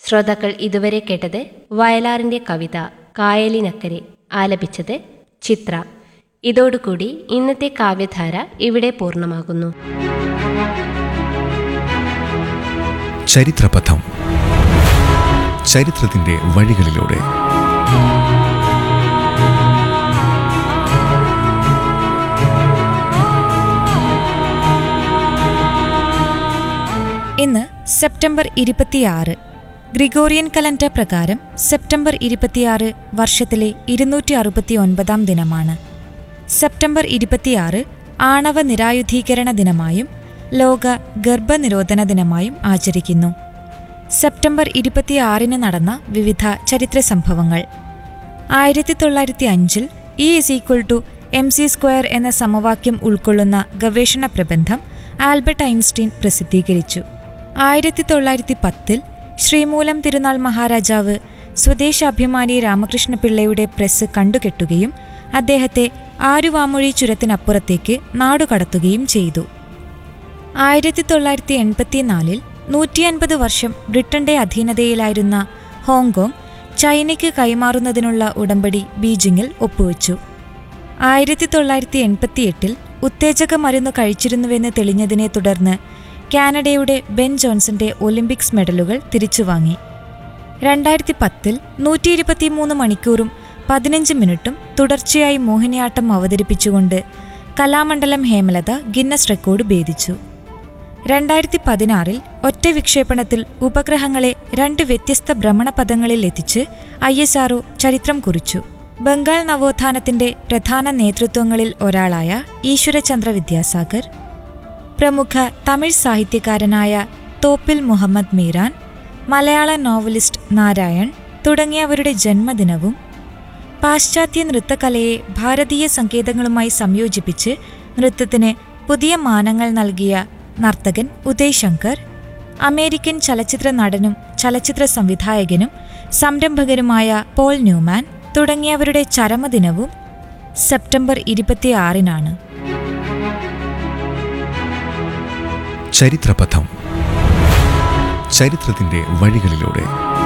ശ്രോതാക്കൾ ഇതുവരെ കേട്ടത് വയലാറിന്റെ കവിത കായലിനക്കരെ ആലപിച്ചത് ചിത്ര ഇതോടുകൂടി ഇന്നത്തെ കാവ്യധാര ഇവിടെ പൂർണ്ണമാകുന്നു ചരിത്രപഥം ചരിത്രത്തിന്റെ വഴികളിലൂടെ ഇന്ന് സെപ്റ്റംബർ ഇരുപത്തിയാറ് ഗ്രിഗോറിയൻ കലണ്ടർ പ്രകാരം സെപ്റ്റംബർ ഇരുപത്തിയാറ് വർഷത്തിലെ ഇരുന്നൂറ്റി അറുപത്തി ഒൻപതാം ദിനമാണ് സെപ്റ്റംബർ ഇരുപത്തിയാറ് ആണവ നിരായുധീകരണ ദിനമായും ലോക ഗർഭനിരോധന ദിനമായും ആചരിക്കുന്നു സെപ്റ്റംബർ ഇരുപത്തിയാറിന് നടന്ന വിവിധ ചരിത്ര സംഭവങ്ങൾ ആയിരത്തി തൊള്ളായിരത്തി അഞ്ചിൽ E is equal to M C square എന്ന സമവാക്യം ഉൾക്കൊള്ളുന്ന ഗവേഷണ പ്രബന്ധം ആൽബർട്ട് ഐൻസ്റ്റീൻ പ്രസിദ്ധീകരിച്ചു ആയിരത്തി തൊള്ളായിരത്തി പത്തിൽ ശ്രീമൂലം തിരുനാൾ മഹാരാജാവ് സ്വദേശാഭിമാനി രാമകൃഷ്ണപിള്ളയുടെ പ്രസ് കണ്ടുകെട്ടുകയും അദ്ദേഹത്തെ ആരുവാമൊഴി ചുരത്തിനപ്പുറത്തേക്ക് നാടുകടത്തുകയും ചെയ്തു ആയിരത്തി തൊള്ളായിരത്തി എൺപത്തിനാലിൽ നൂറ്റി അൻപത് വർഷം ബ്രിട്ടന്റെ അധീനതയിലായിരുന്ന ഹോങ്കോങ് ചൈനയ്ക്ക് കൈമാറുന്നതിനുള്ള ഉടമ്പടി ബീജിംഗിൽ ഒപ്പുവെച്ചു ആയിരത്തി തൊള്ളായിരത്തി എൺപത്തിയെട്ടിൽ ഉത്തേജക മരുന്ന് കഴിച്ചിരുന്നുവെന്ന് തെളിഞ്ഞതിനെ തുടർന്ന് കാനഡയുടെ ബെൻ ജോൺസന്റെ ഒളിമ്പിക്സ് മെഡലുകൾ തിരിച്ചുവാങ്ങി രണ്ടായിരത്തി പത്തിൽ നൂറ്റി ഇരുപത്തിമൂന്ന് മണിക്കൂറും പതിനഞ്ച് മിനിറ്റും തുടർച്ചയായി മോഹിനിയാട്ടം അവതരിപ്പിച്ചുകൊണ്ട് കലാമണ്ഡലം ഹേമലത ഗിന്നസ് റെക്കോർഡ് ഭേദിച്ചു രണ്ടായിരത്തി പതിനാറിൽ ഒറ്റ വിക്ഷേപണത്തിൽ ഉപഗ്രഹങ്ങളെ രണ്ട് വ്യത്യസ്ത ഭ്രമണപഥങ്ങളിൽ എത്തിച്ച് ഐ എസ് ആർഒ ചരിത്രം കുറിച്ചു ബംഗാൾ നവോത്ഥാനത്തിന്റെ പ്രധാന നേതൃത്വങ്ങളിൽ ഒരാളായ ഈശ്വരചന്ദ്ര വിദ്യാസാഗർ പ്രമുഖ തമിഴ് സാഹിത്യകാരനായ തോപ്പിൽ മുഹമ്മദ് മീരാൻ മലയാള നോവലിസ്റ്റ് നാരായൺ തുടങ്ങിയവരുടെ ജന്മദിനവും പാശ്ചാത്യ നൃത്തകലയെ ഭാരതീയ സങ്കേതങ്ങളുമായി സംയോജിപ്പിച്ച് നൃത്തത്തിന് പുതിയ മാനങ്ങൾ നൽകിയ നർത്തകൻ ഉദയ് ശങ്കർ അമേരിക്കൻ ചലച്ചിത്ര നടനും ചലച്ചിത്ര സംവിധായകനും സംരംഭകനുമായ പോൾ ന്യൂമാൻ തുടങ്ങിയവരുടെ ചരമദിനവും സെപ്റ്റംബർ ഇരുപത്തിയാറിനാണ് ചരിത്രപഥം ചരിത്രത്തിന്റെ വഴികളിലൂടെ